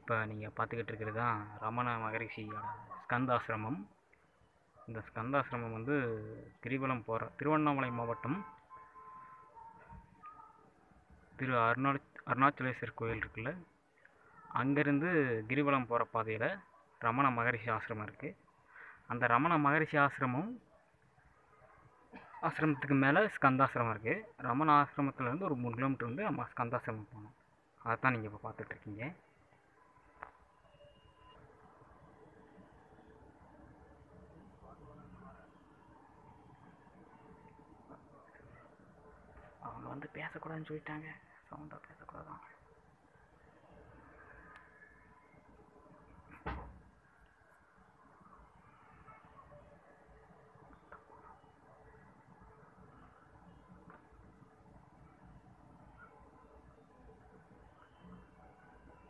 இப்போ நீங்கள் பார்த்துக்கிட்டு இருக்கிறது தான் ரமண மகரிஷியோட ஸ்கந்தாசிரமம் இந்த ஸ்கந்தாசிரமம் வந்து கிரிவலம் போகிற திருவண்ணாமலை மாவட்டம் திரு அருணா அருணாச்சலேஸ்வர் கோயில் இருக்குல்ல அங்கேருந்து கிரிவலம் போகிற பாதையில் ரமண மகரிஷி ஆசிரமம் இருக்குது அந்த ரமண மகரிஷி ஆசிரமம் ஆசிரமத்துக்கு மேலே ஸ்கந்தாசிரமம் இருக்குது ரமண ஆசிரமத்துலேருந்து ஒரு மூணு கிலோமீட்டர் வந்து நம்ம ஸ்கந்தாசிரமம் போகணும் அதை தான் நீங்கள் இப்போ பார்த்துட்ருக்கீங்க அவங்க வந்து பேசக்கூடாதுன்னு சொல்லிட்டாங்க சவுண்டாக பேசக்கூடாதான்